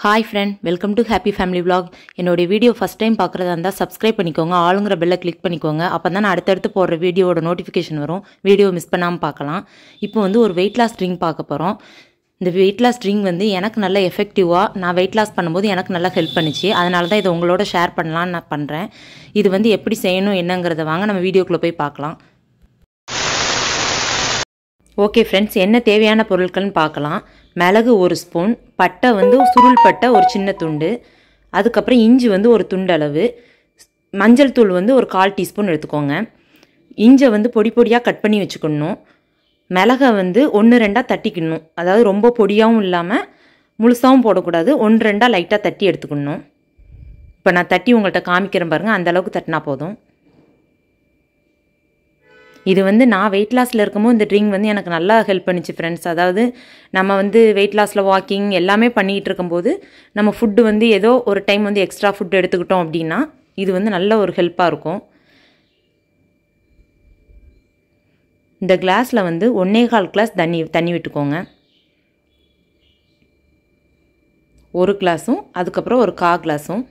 hi friend welcome to happy family vlog என்னுடைய video first time பார்க்குறதா இருந்தால் subscribe பண்ணிக்கோங்க ஆளுங்கிற பெல்லை கிளிக் பண்ணிக்கோங்க அப்போ தான் நான் அடுத்தடுத்து போடுற வீடியோவோட நோட்டிஃபிகேஷன் வரும் வீடியோ மிஸ் பண்ணாமல் பார்க்கலாம் இப்போ வந்து ஒரு வெயிட் லாஸ் ட்ரிங்க் பார்க்க போகிறோம் இந்த வெயிட் லாஸ் ட்ரிங்க் வந்து எனக்கு நல்ல எஃபெக்டிவாக நான் வெயிட் லாஸ் பண்ணும்போது எனக்கு நல்லா ஹெல்ப் பண்ணுச்சு அதனால தான் இதை உங்களோட ஷேர் பண்ணலான்னு நான் பண்ணுறேன் இது வந்து எப்படி செய்யணும் என்னங்கிறத வாங்க நம்ம வீடியோக்குள்ளே போய் பார்க்கலாம் ஓகே ஃப்ரெண்ட்ஸ் என்ன தேவையான பொருட்கள்னு பார்க்கலாம் மிளகு ஒரு ஸ்பூன் பட்டை வந்து சுருள் பட்டை ஒரு சின்ன துண்டு அதுக்கப்புறம் இஞ்சி வந்து ஒரு துண்டு அளவு மஞ்சள் தூள் வந்து ஒரு கால் டீஸ்பூன் எடுத்துக்கோங்க இஞ்சை வந்து பொடி பொடியாக கட் பண்ணி வச்சுக்கணும் மிளகை வந்து ஒன்று ரெண்டாக தட்டிக்கணும் அதாவது ரொம்ப பொடியாகவும் இல்லாமல் முழுசாகவும் போடக்கூடாது ஒன்று ரெண்டாக லைட்டாக தட்டி எடுத்துக்கணும் இப்போ நான் தட்டி உங்கள்கிட்ட காமிக்கிறேன் பாருங்கள் அந்த அளவுக்கு தட்டினா போதும் இது வந்து நான் வெயிட் லாஸில் இருக்கும்போது இந்த ட்ரிங்க் வந்து எனக்கு நல்லா ஹெல்ப் பண்ணிச்சு ஃப்ரெண்ட்ஸ் அதாவது நம்ம வந்து வெயிட் லாஸில் வாக்கிங் எல்லாமே பண்ணிகிட்டு இருக்கும்போது நம்ம ஃபுட்டு வந்து ஏதோ ஒரு டைம் வந்து எக்ஸ்ட்ரா ஃபுட் எடுத்துக்கிட்டோம் அப்படின்னா இது வந்து நல்ல ஒரு ஹெல்ப்பாக இருக்கும் இந்த கிளாஸில் வந்து ஒன்றே கால் கிளாஸ் தண்ணி தண்ணி விட்டுக்கோங்க ஒரு கிளாஸும் அதுக்கப்புறம் ஒரு கா கிளாஸும்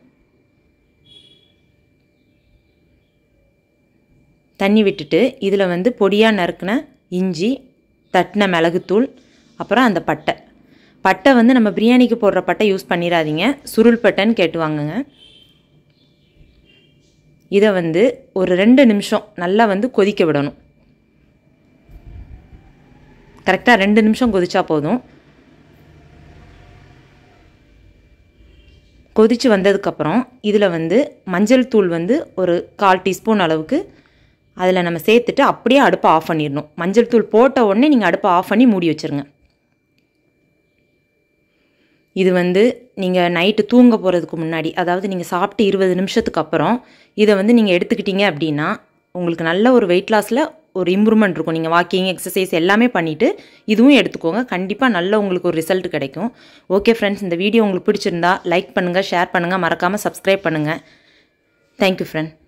தண்ணி விட்டுட்டு இதில் வந்து பொடியாக நறுக்கின இஞ்சி தட்டின மிளகுத்தூள் அப்புறம் அந்த பட்டை பட்டை வந்து நம்ம பிரியாணிக்கு போடுற பட்டை யூஸ் பண்ணிடாதீங்க சுருள் பட்டைன்னு கேட்டு வாங்குங்க இதை வந்து ஒரு ரெண்டு நிமிஷம் நல்லா வந்து கொதிக்க விடணும் கரெக்டாக ரெண்டு நிமிஷம் கொதிச்சா போதும் கொதித்து வந்ததுக்கப்புறம் இதில் வந்து மஞ்சள் தூள் வந்து ஒரு கால் டீஸ்பூன் அளவுக்கு அதில் நம்ம சேர்த்துட்டு அப்படியே அடுப்பை ஆஃப் பண்ணிடணும் மஞ்சள் தூள் போட்ட உடனே நீங்கள் அடுப்பை ஆஃப் பண்ணி மூடி வச்சுருங்க இது வந்து நீங்கள் நைட்டு தூங்க போகிறதுக்கு முன்னாடி அதாவது நீங்கள் சாப்பிட்டு இருபது நிமிஷத்துக்கு அப்புறம் இதை வந்து நீங்கள் எடுத்துக்கிட்டீங்க அப்படின்னா உங்களுக்கு நல்ல ஒரு வெயிட் லாஸில் ஒரு இம்ப்ரூவ்மெண்ட் இருக்கும் நீங்கள் வாக்கிங் எக்ஸசைஸ் எல்லாமே பண்ணிவிட்டு இதுவும் எடுத்துக்கோங்க கண்டிப்பாக நல்ல உங்களுக்கு ஒரு ரிசல்ட் கிடைக்கும் ஓகே ஃப்ரெண்ட்ஸ் இந்த வீடியோ உங்களுக்கு பிடிச்சிருந்தா லைக் பண்ணுங்கள் ஷேர் பண்ணுங்கள் மறக்காமல் சப்ஸ்கிரைப் பண்ணுங்கள் தேங்க்யூ ஃப்ரெண்ட்